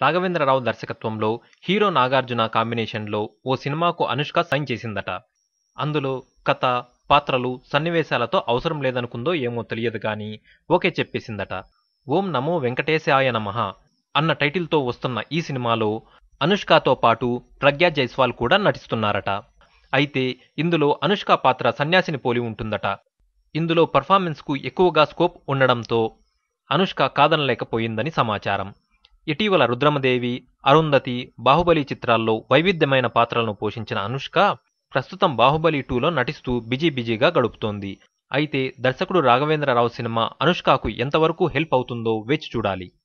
రాఘవేంద్రరావు దర్శకత్వంలో హీరో నాగార్జున కాంబినేషన్లో ఓ సినిమాకు అనుష్క సైన్ చేసిందట అందులో కథ పాత్రలు సన్నివేశాలతో అవసరం లేదనుకుందో ఏమో తెలియదు కానీ ఓకే చెప్పేసిందట ఓం నమో వెంకటేశాయ నమః అన్న టైటిల్తో వస్తున్న ఈ సినిమాలో అనుష్కతో పాటు ప్రజ్ఞా జైస్వాల్ కూడా నటిస్తున్నారట అయితే ఇందులో అనుష్క పాత్ర సన్యాసిని పోలి ఉంటుందట ఇందులో పర్ఫార్మెన్స్కు ఎక్కువగా స్కోప్ ఉండడంతో అనుష్క కాదనలేకపోయిందని సమాచారం ఇటీవల రుద్రమదేవి అరుంధతి బాహుబలి చిత్రాల్లో వైవిధ్యమైన పాత్రలను పోషించిన అనుష్క ప్రస్తుతం బాహుబలి టూలో నటిస్తూ బిజీ బిజీగా గడుపుతోంది అయితే దర్శకుడు రాఘవేంద్రరావు సినిమా అనుష్కకు ఎంతవరకు హెల్ప్ అవుతుందో వేచి చూడాలి